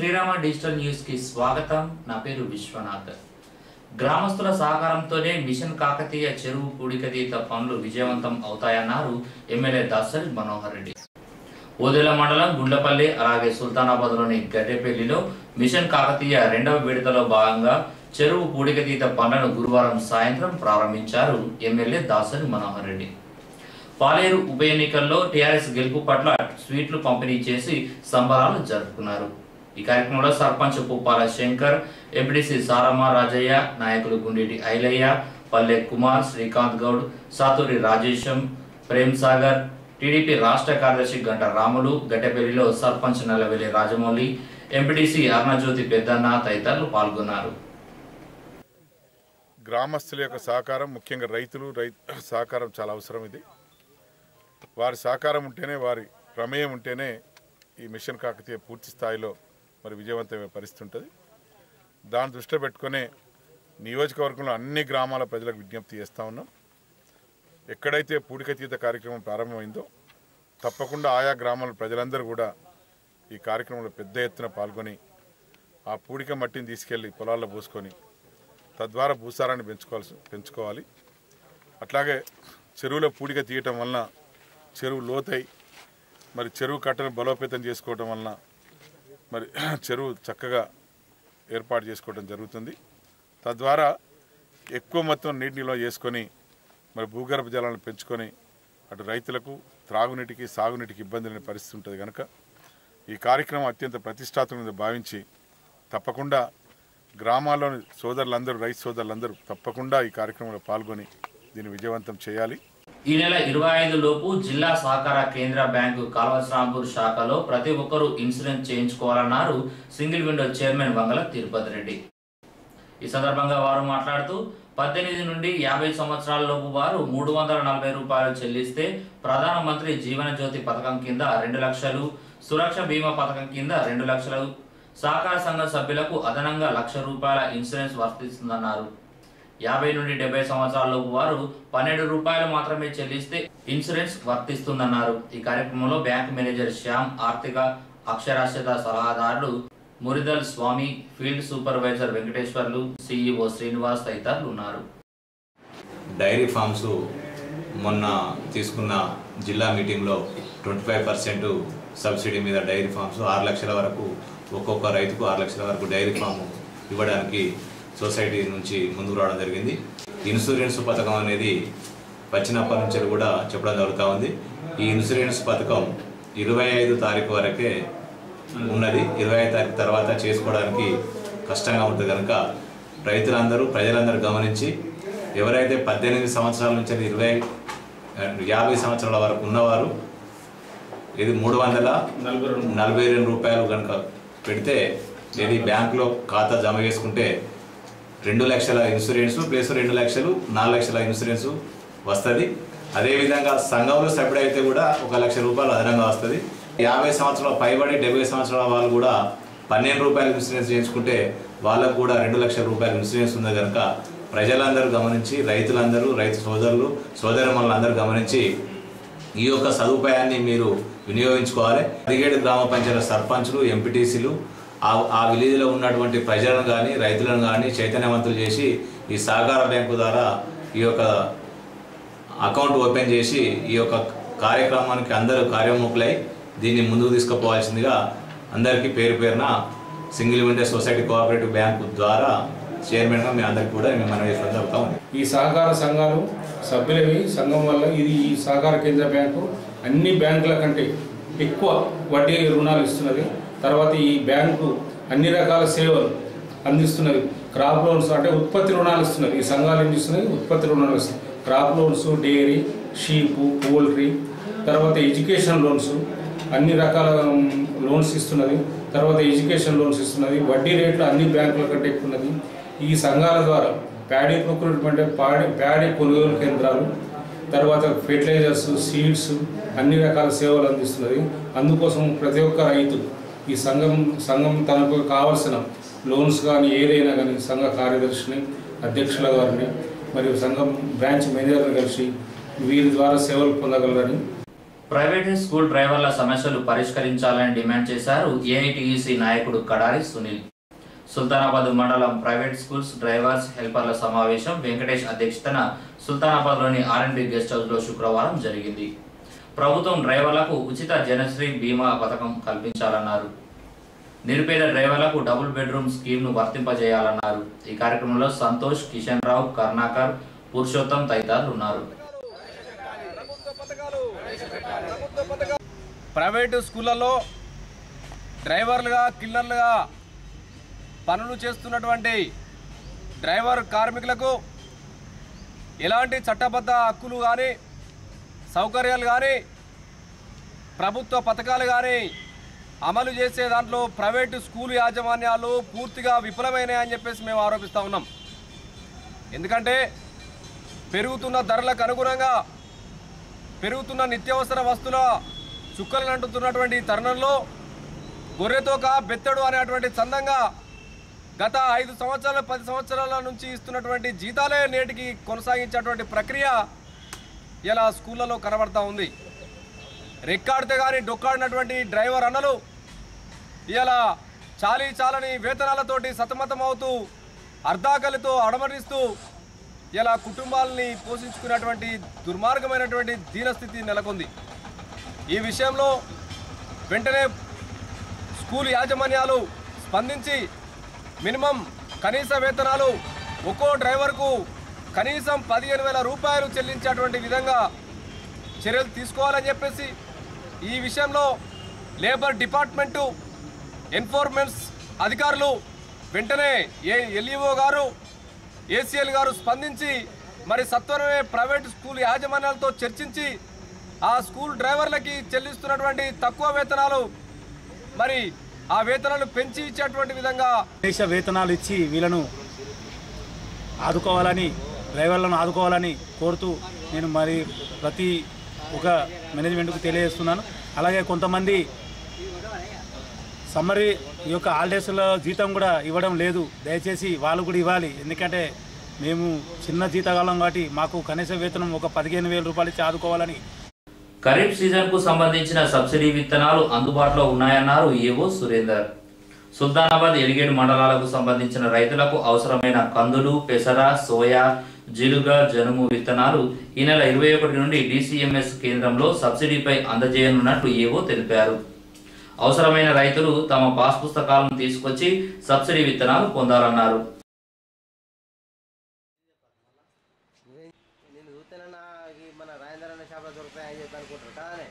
Srirama digital news కి స్వాగతం నా పేరు విశ్వనాథ్ గ్రామస్తుల సహకారంతోనే మిషన్ కాకతీయ చెరువు పూడికతీత పనులు విజయవంతం అవుతాయన్నారు ఎమ్మెల్యే దాసరి మనోహర్ రెడ్డి ఓదెల మండలం గుండ్లపల్లి అలాగే సుల్తానాబాద్లోని గడ్డెపల్లిలో మిషన్ కాకతీయ రెండవ విడతలో భాగంగా చెరువు పూడికతీత పనులను గురువారం సాయంత్రం ప్రారంభించారు ఎమ్మెల్యే దాసరి మనోహర్ రెడ్డి పాలేరు ఉప ఎన్నికల్లో టీఆర్ఎస్ గెలుపు పట్ల స్వీట్లు పంపిణీ చేసి సంబరాలు జరుపుకున్నారు ఈ కార్యక్రమంలో సర్పంచ్ పుప్పాల శంకర్ ఎంపీడీసీ సారమ్మ రాజయ్య నాయకులు గుండేటి ఐలయ్య పల్లె కుమార్ శ్రీకాంత్ గౌడ్ సాతూరి రాజేశం ప్రేమ్ సాగర్ టీడీపీ రాష్ట్ర కార్యదర్శి గంట రాములు గడ్డపల్లిలో సర్పంచ్ నల్లవెల్లి రాజమౌళి ఎంపీటీసీ అరుణజ్యోతి పెద్దన్న తదితరులు పాల్గొన్నారు గ్రామస్తుల యొక్క సహకారం ముఖ్యంగా రైతులు రైతు సహకారం చాలా అవసరం ఇది వారి సహకారం ఉంటేనే వారి ప్రమేయం ఉంటేనే ఈ మిషన్ కాకతీయ పూర్తి స్థాయిలో మరి విజయవంతమైన పరిస్థితి ఉంటుంది దాన్ని దృష్టిలో పెట్టుకునే నియోజకవర్గంలో అన్ని గ్రామాల ప్రజలకు విజ్ఞప్తి చేస్తూ ఉన్నాం ఎక్కడైతే పూడికతీత కార్యక్రమం ప్రారంభమైందో తప్పకుండా ఆయా గ్రామాల ప్రజలందరూ కూడా ఈ కార్యక్రమంలో పెద్ద ఎత్తున పాల్గొని ఆ పూడిక మట్టిని తీసుకెళ్లి పొలాల్లో పోసుకొని తద్వారా భూసారాన్ని పెంచుకోవాల్సి పెంచుకోవాలి అట్లాగే చెరువులో పూడిక తీయటం వలన చెరువు లోతై మరి చెరువు కట్టను బలోపేతం చేసుకోవటం వలన మరి చెరువు చక్కగా ఏర్పాటు చేసుకోవడం జరుగుతుంది తద్వారా ఎక్కువ మొత్తం నీటి నిల్వ చేసుకొని మరి భూగర్భ జలాలను పెంచుకొని అటు రైతులకు త్రాగునీటికి సాగునీటికి ఇబ్బంది లేని పరిస్థితి ఉంటుంది కనుక ఈ కార్యక్రమం అత్యంత ప్రతిష్టాత్మకంగా భావించి తప్పకుండా గ్రామాల్లోని సోదరులందరూ రైతు సోదరులందరూ తప్పకుండా ఈ కార్యక్రమంలో పాల్గొని దీన్ని విజయవంతం చేయాలి ఈ నెల ఇరవై ఐదు లోపు జిల్లా సహకార కేంద్ర బ్యాంకు కాల్వశ్రాంపూర్ శాఖలో ప్రతి ఒక్కరూ ఇన్సూరెన్స్ చేయించుకోవాలన్నారు single window chairman Vangala Tirupati Reddy ఈ సందర్భంగా వారు మాట్లాడుతూ పద్దెనిమిది నుండి యాభై సంవత్సరాల లోపు వారు మూడు వందల నలభై రూపాయలు చెల్లిస్తే ప్రధానమంత్రి జీవన జ్యోతి పథకం కింద రెండు లక్షలు సురక్ష బీమా పథకం కింద రెండు లక్షలు సహకార సంఘ సభ్యులకు అదనంగా లక్ష రూపాయల ఇన్సూరెన్స్ వర్తిస్తుందన్నారు యాభై నుండి డెబ్బై సంవత్సరాల లోపు వారు పన్నెండు రూపాయలు మాత్రమే చెల్లిస్తే ఇన్సూరెన్స్ వర్తిస్తుందన్నారు ఈ కార్యక్రమంలో బ్యాంక్ మేనేజర్ శ్యామ్ ఆర్థిక అక్షరాస్యత సలహాదారులు Muridal Swamy field supervisor Venkateswarlu CEO Srinivas తదితరులు ఉన్నారు డైరీ ఫార్మ్స్ మొన్న తీసుకున్న జిల్లా మీటింగ్లో ట్వంటీ ఫైవ్ పర్సెంట్ సబ్సిడీ మీద డైరీ ఫార్మ్స్ ఆరు లక్షల వరకు ఒక్కొక్క రైతుకు ఆరు లక్షల వరకు డైరీ ఫామ్ ఇవ్వడానికి సొసైటీ నుంచి ముందుకు రావడం జరిగింది ఇన్సూరెన్స్ పథకం అనేది వచ్చినప్పటి నుంచి కూడా చెప్పడం జరుగుతూ ఉంది ఈ ఇన్సూరెన్స్ పథకం ఇరవై ఐదు తారీఖు వరకే ఉన్నది ఇరవై ఐదు తారీఖు తర్వాత చేసుకోవడానికి కష్టంగా ఉంటుంది కనుక రైతులందరూ ప్రజలందరూ గమనించి ఎవరైతే పద్దెనిమిది సంవత్సరాల నుంచి ఇరవై యాభై సంవత్సరాల వరకు ఉన్నవారు ఇది మూడు వందల నలభై రెండు రూపాయలు కనుక పెడితే ఇది బ్యాంకులో ఖాతా జమ చేసుకుంటే రెండు లక్షల ఇన్సూరెన్స్ ప్లస్ రెండు లక్షలు నాలుగు లక్షల ఇన్సూరెన్స్ వస్తుంది అదేవిధంగా సంఘంలో సభ్యుడైతే కూడా ఒక లక్ష రూపాయలు అదనంగా వస్తుంది యాభై సంవత్సరాల పైబడి డెబ్బై సంవత్సరాల వాళ్ళు కూడా పన్నెండు రూపాయలు ఇన్సూరెన్స్ చేయించుకుంటే వాళ్ళకు కూడా రెండు లక్షల రూపాయల ఇన్సూరెన్స్ ఉంది కనుక ప్రజలందరూ గమనించి రైతులందరూ రైతు సోదరులు సోదరులందరూ గమనించి ఈ యొక్క సదుపాయాన్ని మీరు వినియోగించుకోవాలి పదిహేడు గ్రామ పంచాయతీ సర్పంచులు ఎంపీటీసీలు ఆ ఆ విలేజ్లో ఉన్నటువంటి ప్రజలను కానీ రైతులను కానీ చైతన్యవంతులు చేసి ఈ సహకార బ్యాంకు ద్వారా ఈ యొక్క అకౌంట్ ఓపెన్ చేసి ఈ యొక్క కార్యక్రమానికి అందరూ కార్యోముఖులై దీన్ని ముందుకు తీసుకుపోవాల్సిందిగా అందరికీ పేరు పేరున single window society cooperative bank ద్వారా చైర్మన్గా మీ అందరికీ కూడా మేము మనం చేసుకోవడం జరుగుతూ ఉంది ఈ సహకార సంఘాలు సభ్యులవి సంఘం వల్ల ఇది ఈ సహకార కేంద్ర బ్యాంకు అన్ని బ్యాంకుల కంటే ఎక్కువ వడ్డీ రుణాలు ఇస్తున్నది తర్వాత ఈ బ్యాంకు అన్ని రకాల సేవలు అందిస్తున్నది క్రాప్ లోన్స్ అంటే ఉత్పత్తి రుణాలు ఇస్తున్నది ఈ సంఘాలు ఏం చేస్తున్నాయి ఉత్పత్తి రుణాలు ఇస్తుంది crop loans dairy sheep poultry తర్వాత ఎడ్యుకేషన్ లోన్స్ అన్ని రకాల ఉమ్, లోన్స్ ఇస్తున్నది తర్వాత ఎడ్యుకేషన్ లోన్స్ ఇస్తున్నది వడ్డీ రేట్లు అన్ని బ్యాంకుల కంటే ఎక్కువ ఉన్నది ఈ సంఘాల ద్వారా ప్యాడీ ప్రొక్యూర్మెంట్ ప్యాడీ ప్యాడీ కొనుగోలు కేంద్రాలు తర్వాత ఫెర్టిలైజర్స్ సీడ్స్ అన్ని రకాల సేవలు అందిస్తున్నది అందుకోసం ప్రతి ఒక్క రైతు ఈ సంఘం సంఘం తనకు కావాల్సిన లోన్స్ కానీ ఏదైనా కానీ సంఘ కార్యదర్శిని అధ్యక్షుల గారిని మరియు సంఘం బ్రాంచ్ మేనేజర్ని కలిసి వీరి ద్వారా సేవలు పొందగలరని ప్రైవేట్ స్కూల్ డ్రైవర్ల సమస్యలు పరిష్కరించాలని డిమాండ్ చేశారు ఏఐటియుసి నాయకుడు కడారి సునీల్ సుల్తానాబాద్ మండలం ప్రైవేట్ స్కూల్స్ డ్రైవర్స్ హెల్పర్ల సమావేశం వెంకటేష్ అధ్యక్షతన సుల్తానాబాద్లోని ఆర్ఎండ్బి గెస్ట్ హౌస్లో శుక్రవారం జరిగింది ప్రభుత్వం డ్రైవర్లకు ఉచిత జనశ్రీ బీమా పథకం కల్పించాలన్నారు నిరుపేద డ్రైవర్లకు డబుల్ బెడ్రూమ్ స్కీమ్ను వర్తింపజేయాలన్నారు ఈ కార్యక్రమంలో సంతోష్ కిషన్ రావు కర్ణాకర్ పురుషోత్తం తదితరులు ఉన్నారు ప్రైవేటు స్కూళ్ళల్లో డ్రైవర్లుగా కిల్లర్లుగా పనులు చేస్తున్నటువంటి డ్రైవర్ కార్మికులకు ఎలాంటి చట్టబద్ధ హక్కులు కానీ సౌకర్యాలు కానీ ప్రభుత్వ పథకాలు కానీ అమలు చేసే దాంట్లో ప్రైవేటు స్కూల్ యాజమాన్యాలు పూర్తిగా విఫలమైనాయని చెప్పేసి మేము ఆరోపిస్తూ ఉన్నాం ఎందుకంటే పెరుగుతున్న ధరలకు అనుగుణంగా పెరుగుతున్న నిత్యావసర వస్తువుల చుక్కలు అంటుతున్నటువంటి ఈ తరుణంలో గొర్రెతోక బెత్తడు అనేటువంటి చందంగా గత ఐదు సంవత్సరాల పది సంవత్సరాల నుంచి ఇస్తున్నటువంటి జీతాలే నేటికి కొనసాగించేటువంటి ప్రక్రియ ఇలా స్కూళ్ళలో కనబడతా ఉంది రెక్కాడితే కానీ డొక్కాడినటువంటి డ్రైవర్ అన్నలు ఇలా చాలీ చాలని వేతనాలతోటి సతమతమవుతూ అర్ధాకలితో అడమరిస్తూ ఇలా కుటుంబాలని పోషించుకునేటువంటి దుర్మార్గమైనటువంటి దీనస్థితి నెలకొంది ఈ విషయంలో వెంటనే స్కూల్ యాజమాన్యాలు స్పందించి మినిమం కనీస వేతనాలు ఒక్కో డ్రైవర్కు కనీసం పదిహేను వేల రూపాయలు చెల్లించేటువంటి విధంగా చర్యలు తీసుకోవాలని చెప్పేసి ఈ విషయంలో లేబర్ డిపార్ట్మెంటు ఎన్ఫోర్స్మెంట్స్ అధికారులు వెంటనే ఏ ఎల్ఈఓ గారు ఏసీఎల్ గారు స్పందించి మరి సత్వరమే ప్రైవేట్ స్కూల్ యాజమాన్యాలతో చర్చించి ఆ స్కూల్ డ్రైవర్లకి చెల్లిస్తున్నటువంటి తక్కువ వేతనాలు మరి ఆ వేతనాలు పెంచి ఇచ్చేటువంటి విధంగా దేశ వేతనాలు ఇచ్చి వీళ్ళను ఆదుకోవాలని డ్రైవర్లను ఆదుకోవాలని కోరుతూ నేను మరి ప్రతి ఒక మేనేజ్మెంట్కు తెలియజేస్తున్నాను అలాగే కొంతమంది సమ్మరీ ఈ యొక్క హాలిడేస్లో జీతం కూడా ఇవ్వడం లేదు దయచేసి వాళ్ళు కూడా ఇవ్వాలి ఎందుకంటే మేము చిన్న జీతకాలం కాబట్టి మాకు కనీస వేతనం ఒక పదిహేను వేల రూపాయలు ఇచ్చి ఆదుకోవాలని ఖరీఫ్ సీజన్ కు సంబంధించిన సబ్సిడీ విత్తనాలు అందుబాటులో ఉన్నాయన్నారు ఏవో సురేందర్ సుల్తానాబాద్ ఎలిగేడు మండలాలకు సంబంధించిన రైతులకు అవసరమైన కందులు పెసర సోయా జిలుగ జనుము విత్తనాలు ఈ నెల ఇరవై ఒకటి నుండి డిసిఎంఎస్ కేంద్రంలో సబ్సిడీపై అందజేయనున్నట్లు ఏవో తెలిపారు అవసరమైన రైతులు తమ పాస్ పుస్తకాలను తీసుకొచ్చి సబ్సిడీ విత్తనాలు పొందాలన్నారు నేను చూస్తేనన్నా ఈ మన రాజేంద్ర అన్న షాప్లో దొరుకుతాయని చెప్పి అనుకుంటారు కాదనే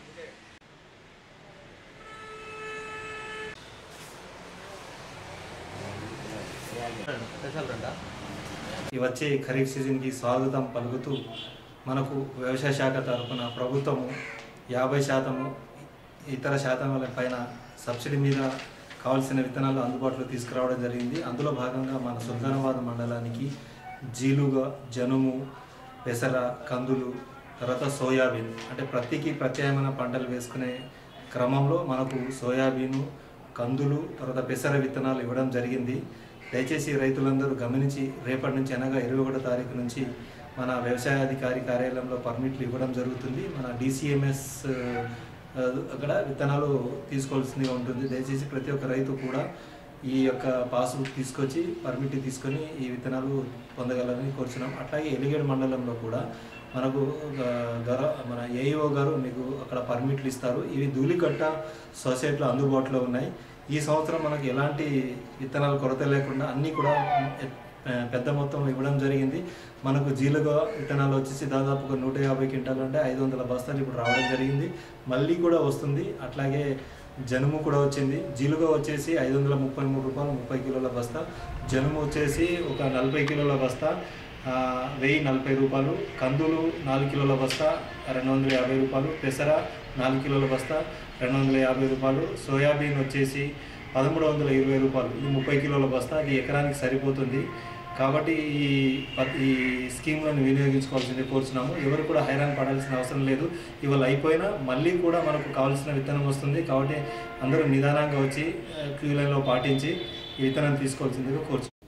ఈ వచ్చే ఖరీఫ్ సీజన్కి స్వాగతం పలుకుతూ మనకు వ్యవసాయ శాఖ తరఫున ప్రభుత్వము యాభై శాతము ఇతర శాతం పైన సబ్సిడీ మీద కావాల్సిన విత్తనాలు అందుబాటులో తీసుకురావడం జరిగింది అందులో భాగంగా మన సుల్తానాబాద్ మండలానికి జీలుగా జనుము పెసర కందులు తర్వాత సోయాబీన్ అంటే ప్రతికి ప్రత్యామ్నాయ పంటలు వేసుకునే క్రమంలో మనకు సోయాబీను కందులు తర్వాత పెసర విత్తనాలు ఇవ్వడం జరిగింది దయచేసి రైతులందరూ గమనించి రేపటి నుంచి అనగా ఇరవై ఒకటో తారీఖు నుంచి మన వ్యవసాయాధికారి కార్యాలయంలో పర్మిట్లు ఇవ్వడం జరుగుతుంది మన డిసిఎంఎస్ అక్కడ విత్తనాలు తీసుకోవాల్సిందిగా ఉంటుంది దయచేసి ప్రతి ఒక్క రైతు కూడా ఈ యొక్క పాస్బుక్ తీసుకొచ్చి పర్మిట్ తీసుకొని ఈ విత్తనాలు పొందగలరని కోరుచున్నాం అట్లాగే ఎలిగేడు మండలంలో కూడా మనకు ఒక గర మన ఏఈఓ గారు మీకు అక్కడ పర్మిట్లు ఇస్తారు ఇవి ధూళికట్ట సొసైటీలో అందుబాటులో ఉన్నాయి ఈ సంవత్సరం మనకు ఎలాంటి విత్తనాలు కొరత లేకుండా అన్నీ కూడా ఎ- పెద్ద మొత్తంలో ఇవ్వడం జరిగింది మనకు జీలుగా విత్తనాలు వచ్చేసి దాదాపు ఒక నూట యాభై క్వింటాలు అంటే ఐదు వందల బస్తాలు ఇప్పుడు రావడం జరిగింది మళ్ళీ కూడా వస్తుంది అట్లాగే జనుము కూడా వచ్చింది జీలుగా వచ్చేసి ఐదు వందల ముప్పై మూడు రూపాయలు ముప్పై కిలోల బస్తా జనుము వచ్చేసి ఒక నలభై కిలోల బస్తా ఆ, వెయ్యి నలభై రూపాయలు కందులు నాలుగు కిలోల బస్తా రెండు వందల యాభై రూపాయలు పెసర నాలుగు కిలోల బస్తా రెండు వందల యాభై రూపాయలు సోయాబీన్ వచ్చేసి పదమూడు వందల ఇరవై రూపాయలు ఇది ముప్పై కిలోల బస్తా అది ఎకరానికి సరిపోతుంది కాబట్టి ఈ ప- ఈ స్కీమ్లను వినియోగించుకోవాల్సింది కోరుచున్నాము ఎవరు కూడా హైరాణ పడాల్సిన అవసరం లేదు ఇవాళ అయిపోయినా మళ్ళీ కూడా మనకు కావాల్సిన విత్తనం వస్తుంది కాబట్టి అందరూ నిదానంగా వచ్చి ఆ, క్యూ లైన్లో పాటించి ఈ విత్తనం తీసుకోవాల్సిందిగా కోరుచు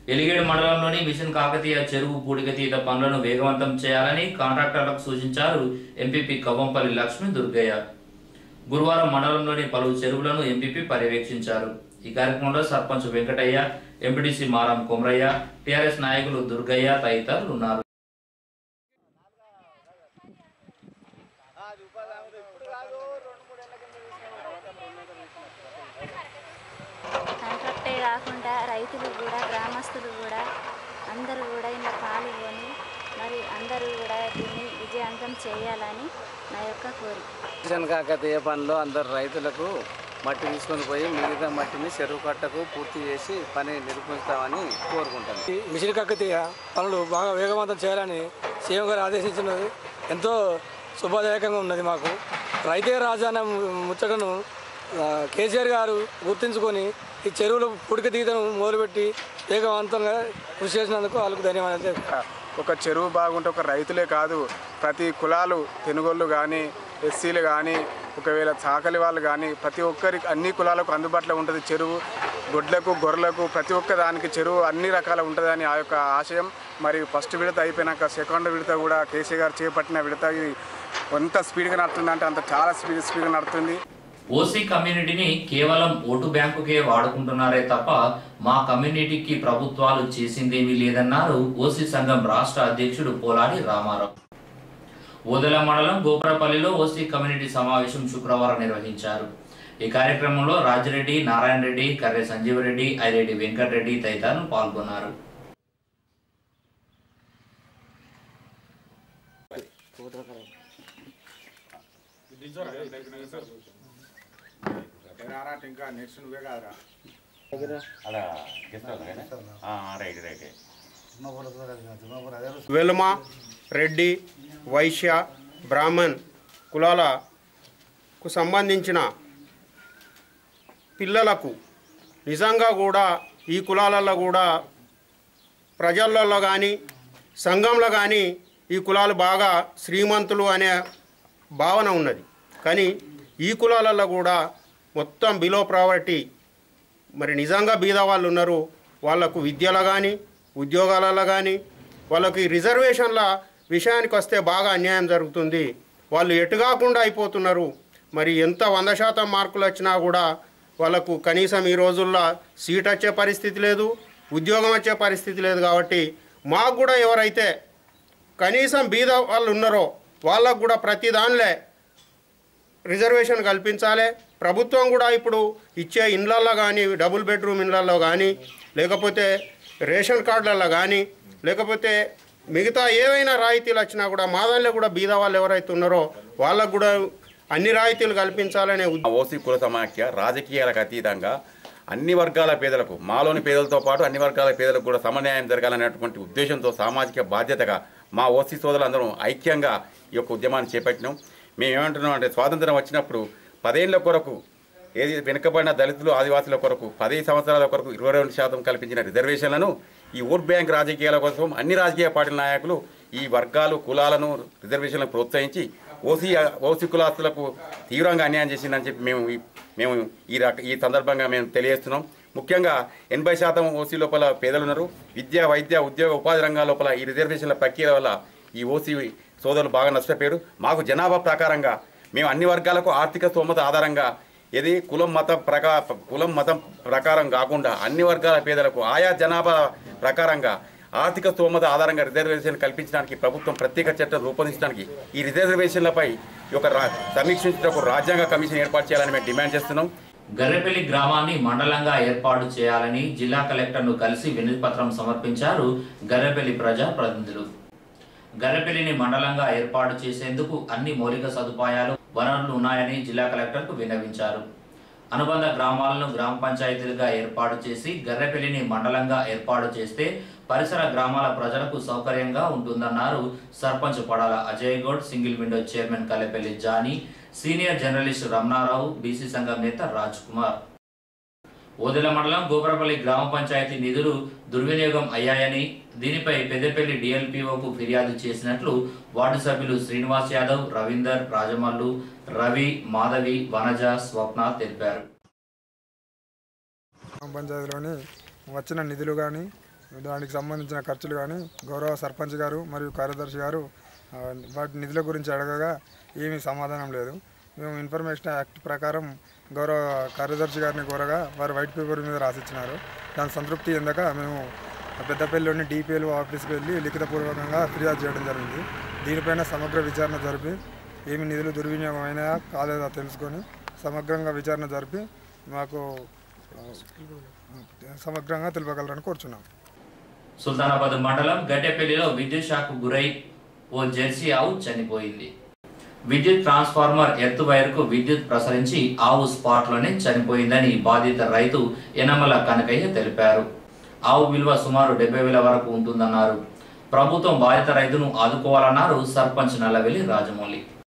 ఎలిగేడు మండలంలోని మిషన్ కాకతీయ చెరువు పూడికతీత పనులను వేగవంతం చేయాలని కాంట్రాక్టర్లకు సూచించారు ఎంపీపీ కవ్వంపల్లి లక్ష్మి దుర్గయ్య గురువారం మండలంలోని పలు చెరువులను ఎంపీపీ పర్యవేక్షించారు ఈ కార్యక్రమంలో సర్పంచ్ వెంకటయ్య ఎంపీటీసీ మారం కొమరయ్య టీఆర్ఎస్ నాయకులు దుర్గయ్య తదితరులు ఉన్నారు కాంట్రాక్టే కాకుండా రైతులు కూడా గ్రామస్తులు కూడా అందరూ కూడా ఇలా పాల్గొని మరి అందరూ కూడా దీన్ని విజయవంతం చేయాలని నా యొక్క కోరిక మిషన్ కాకతీయ పనిలో అందరు రైతులకు మట్టి తీసుకొని పోయి మిగతా మట్టిని చెరువు కట్టకు పూర్తి చేసి పని నిరూపిస్తామని కోరుకుంటాను ఈ మిషన్ కాకతీయ పనులు బాగా వేగవంతం చేయాలని సీఎం గారు ఆదేశించినది ఎంతో శుభదాయకంగా ఉన్నది మాకు రైతే రాజాన ముచ్చటను ఆ, కేసీఆర్ గారు గుర్తించుకొని ఈ చెరువులు పుడిక తీతను మొదలుపెట్టి వేగవంతంగా కృషి చేసినందుకు వాళ్ళకు ధన్యవాదాలు తెలుపుతున్నాను. ఒక చెరువు బాగుంటే ఒక రైతులే కాదు ప్రతి కులాలు తెనుగోళ్ళు కానీ ఎస్సీలు కానీ ఒకవేళ చాకలి వాళ్ళు కానీ ప్రతి ఒక్కరికి అన్ని కులాలకు అందుబాటులో ఉంటుంది చెరువు గొడ్లకు గొర్రెలకు ప్రతి ఒక్క దానికి చెరువు అన్ని రకాల ఉంటుందని ఆ యొక్క ఆశయం మరి ఫస్ట్ విడత అయిపోయినాక సెకండ్ విడత కూడా కేసీ గారు చేపట్టిన విడత ఇది ఎంత స్పీడ్గా నడుతుందంటే అంత చాలా స్పీడ్ స్పీడ్గా నడుతుంది ఓసీ కమ్యూనిటీని కేవలం ఓటు బ్యాంకుకే వాడుకుంటున్నారే తప్ప మా కమ్యూనిటీకి ప్రభుత్వాలు చేసిందేమీ లేదన్నారు ఓసీ సంఘం రాష్ట్ర అధ్యక్షుడు పోలాడి రామారావు ఓదెల మండలం గోపురపల్లిలో ఓసీ కమ్యూనిటీ సమావేశం శుక్రవారం నిర్వహించారు ఈ కార్యక్రమంలో రాజిరెడ్డి నారాయణ రెడ్డి కర్రె సంజీవరెడ్డి ఐరెడ్డి వెంకటరెడ్డి తదితరులు పాల్గొన్నారు వెలుమ రెడ్డి వైశ్య బ్రాహ్మణ్ కులాలకు సంబంధించిన పిల్లలకు నిజంగా కూడా ఈ కులాలలో కూడా ప్రజలలో కానీ సంఘంలో కానీ ఈ కులాలు బాగా శ్రీమంతులు అనే భావన ఉన్నది కానీ ఈ కులాలలో కూడా మొత్తం బిలో ప్రావర్టీ మరి నిజంగా బీద వాళ్ళు ఉన్నారు వాళ్ళకు విద్యలో కానీ ఉద్యోగాలలో కానీ వాళ్ళకి రిజర్వేషన్ల విషయానికి వస్తే బాగా అన్యాయం జరుగుతుంది వాళ్ళు ఎటు కాకుండా అయిపోతున్నారు మరి ఎంత వంద శాతం మార్కులు వచ్చినా కూడా వాళ్ళకు కనీసం ఈ రోజుల్లో సీట్ వచ్చే పరిస్థితి లేదు ఉద్యోగం వచ్చే పరిస్థితి లేదు కాబట్టి మాకు కూడా ఎవరైతే కనీసం బీద వాళ్ళు ఉన్నారో వాళ్ళకు కూడా ప్రతి దానిలే రిజర్వేషన్ కల్పించాలి ప్రభుత్వం కూడా ఇప్పుడు ఇచ్చే ఇండ్లల్లో కానీ డబుల్ బెడ్రూమ్ ఇండ్లల్లో కానీ లేకపోతే రేషన్ కార్డులలో కానీ లేకపోతే మిగతా ఏవైనా రాయితీలు వచ్చినా కూడా మా దానిలో కూడా బీద వాళ్ళు ఎవరైతే ఉన్నారో వాళ్ళకు కూడా అన్ని రాయితీలు కల్పించాలనే ఉద్దేశం ఓసీ కుల సమాఖ్య రాజకీయాలకు అతీతంగా అన్ని వర్గాల పేదలకు మాలోని పేదలతో పాటు అన్ని వర్గాల పేదలకు కూడా సమన్యాయం జరగాలనేటువంటి ఉద్దేశంతో సామాజిక బాధ్యతగా మా ఓసీ సోదరులందరం ఐక్యంగా ఈ యొక్క ఉద్యమాన్ని చేపట్టినాం మేము ఏమంటున్నాం అంటే స్వాతంత్రం వచ్చినప్పుడు పదేళ్ల కొరకు ఏది వెనుకబడిన దళితులు ఆదివాసుల కొరకు పదిహేను సంవత్సరాల కొరకు ఇరవై రెండు శాతం కల్పించిన రిజర్వేషన్లను ఈ ఓట్ బ్యాంక్ రాజకీయాల కోసం అన్ని రాజకీయ పార్టీల నాయకులు ఈ వర్గాలు కులాలను రిజర్వేషన్లను ప్రోత్సహించి ఓసీ ఓసీ కులాస్తులకు తీవ్రంగా అన్యాయం చేసిందని చెప్పి మేము ఈ- మేము ఈ రక ఈ సందర్భంగా మేము తెలియజేస్తున్నాం ముఖ్యంగా ఎనభై శాతం ఓసీ లోపల పేదలు ఉన్నారు విద్య వైద్య ఉద్యోగ ఉపాధి రంగాల లోపల ఈ రిజర్వేషన్ల ప్రక్రియ వల్ల ఈ ఓసీ సోదరులు బాగా నష్టపోయారు మాకు జనాభా ప్రకారంగా మేము అన్ని వర్గాలకు ఆర్థిక స్తోమత ఆధారంగా ఇది కులం మతం ప్రకా కులం మతం ప్రకారం కాకుండా అన్ని వర్గాల పేదలకు ఆయా జనాభా ప్రకారంగా ఆర్థిక స్తోమత ఆధారంగా రిజర్వేషన్ కల్పించడానికి ప్రభుత్వం ప్రత్యేక చట్టం రూపొందించడానికి ఈ రిజర్వేషన్లపై ఈ యొక్క రా- సమీక్షించడానికి ఒక రాజ్యాంగ కమిషన్ ఏర్పాటు చేయాలని మేము డిమాండ్ చేస్తున్నాం గర్రెపల్లి గ్రామాన్ని మండలంగా ఏర్పాటు చేయాలని జిల్లా కలెక్టర్ను కలిసి వినతి పత్రం సమర్పించారు గర్రెపల్లి ప్రజా ప్రతినిధులు గర్రెపల్లిని మండలంగా ఏర్పాటు చేసేందుకు అన్ని మౌలిక సదుపాయాలు వనరులు ఉన్నాయని జిల్లా కలెక్టర్కు విన్నవించారు అనుబంధ గ్రామాలను గ్రామ పంచాయతీలుగా ఏర్పాటు చేసి గర్రెపల్లిని మండలంగా ఏర్పాటు చేస్తే పరిసర గ్రామాల ప్రజలకు సౌకర్యంగా ఉంటుందన్నారు sarpanch Padala Ajay Goud single window chairman Kallepalli Jani senior journalist Ramanarao BC సంఘం నేత రాజ్ కుమార్ ఓదెల మండలం గోపురపల్లి గ్రామ పంచాయతీ నిధులు దుర్వినియోగం అయ్యాయని దీనిపై పెద్దపల్లి డిఎల్పిఓకు ఫిర్యాదు చేసినట్లు వార్డు సభ్యులు శ్రీనివాస్ యాదవ్ రవీందర్ రాజమల్లు రవి మాధవి వనజ స్వప్న తెలిపారు గ్రామ పంచాయతీలోని వచ్చిన నిధులు కానీ దానికి సంబంధించిన ఖర్చులు కానీ గౌరవ సర్పంచ్ గారు మరియు కార్యదర్శి గారు ఆ, వాటి నిధుల గురించి అడగగా ఏమీ సమాధానం లేదు మేము ఇన్ఫర్మేషన్ యాక్ట్ ప్రకారం గౌరవ కార్యదర్శి గారిని కోరగా వారు వైట్ పేపర్ మీద రాసిచ్చినారు దాని సంతృప్తి ఎందక మేము పెద్దపల్లిలోని డిపిఎల్ ఆఫీస్కి వెళ్ళి లిఖితపూర్వకంగా ఫిర్యాదు చేయడం జరిగింది దీనిపైన సమగ్ర విచారణ జరిపి ఏమి నిధులు దుర్వినియోగమైనా కాలేదా తెలుసుకొని సమగ్రంగా విచారణ జరిపి మాకు ఆ, సమగ్రంగా తెలుపగలరని కోరుచున్నాం సుల్తానాబాద్ మండలం గడ్డెపల్లిలో విద్యుత్ షాక్ గురై ఓ జెర్సీ ఆవు చనిపోయింది విద్యుత్ ట్రాన్స్ఫార్మర్ ఎత్తు వైర్కు విద్యుత్ ప్రసరించి ఆవు స్పాట్లోనే చనిపోయిందని బాధిత రైతు యనమల కనకయ్య తెలిపారు ఆవు విలువ సుమారు డెబ్బై వేల వరకు ఉంటుందన్నారు ప్రభుత్వం బాధిత రైతును ఆదుకోవాలన్నారు సర్పంచ్ నల్లవెల్లి రాజమౌళి